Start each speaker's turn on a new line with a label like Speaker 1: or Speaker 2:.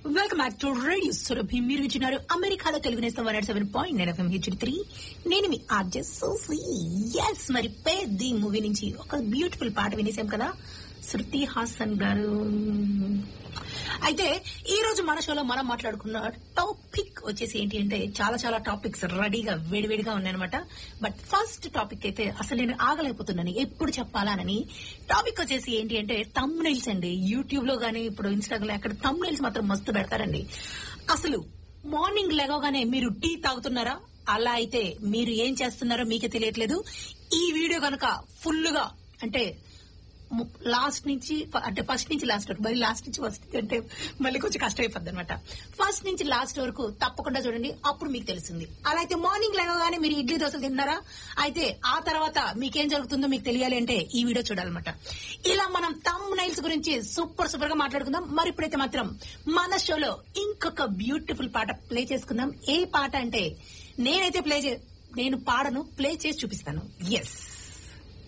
Speaker 1: welcome back to radio Surabhi మీరు వింటున్నారు అమెరికాలో తెలుగు నేస్తం one seven point nine FM H three నేను మీ ఆర్జే సోసీ ఎస్ మరి పెద్ద మూవీ నుంచి ఒక బ్యూటిఫుల్ పాట వినేసాం కదా శృతి హాసన్ గారు అయితే ఈ రోజు మన షోలో మనం మాట్లాడుకున్న టాపిక్ వచ్చేసి ఏంటి అంటే చాలా చాలా టాపిక్స్ రెడీగా వేడివేడిగా ఉన్నాయన్నమాట బట్ ఫస్ట్ టాపిక్ అయితే అసలు నేను ఆగలేకపోతున్నాను ఎప్పుడు చెప్పాలని టాపిక్ వచ్చేసి ఏంటి అంటే తమ్ నైల్స్ అండి యూట్యూబ్ లో గానీ ఇప్పుడు ఇన్స్టాగ్రామ్ అక్కడ తమ్ నైల్స్ మాత్రం మస్తు పెడతారండి అసలు మార్నింగ్ లేవగానే మీరు టీ తాగుతున్నారా అలా అయితే మీరు ఏం చేస్తున్నారో మీకే తెలియట్లేదు ఈ వీడియో కనుక ఫుల్ గా అంటే లాస్ట్ నుంచి అంటే ఫస్ట్ నుంచి లాస్ట్ వరకు మళ్ళీ లాస్ట్ నుంచి ఫస్ట్ అంటే మళ్ళీ కొంచెం కష్టం అయిపోద్ది అనమాట ఫస్ట్ నుంచి లాస్ట్ వరకు తప్పకుండా చూడండి అప్పుడు మీకు తెలుస్తుంది అలా అయితే మార్నింగ్ లేవగానే మీరు ఇడ్లీ దోశలు తిన్నారా అయితే ఆ తర్వాత మీకేం జరుగుతుందో మీకు తెలియాలి అంటే ఈ వీడియో చూడాలన్నమాట ఇలా మనం తమ్ నైల్స్ గురించి సూపర్ సూపర్ గా మాట్లాడుకుందాం మరి ఇప్పుడైతే మాత్రం మన షోలో ఇంకొక బ్యూటిఫుల్ పాట ప్లే చేసుకుందాం ఏ పాట అంటే నేనైతే ప్లే చే నేను పాడను ప్లే చేసి చూపిస్తాను ఎస్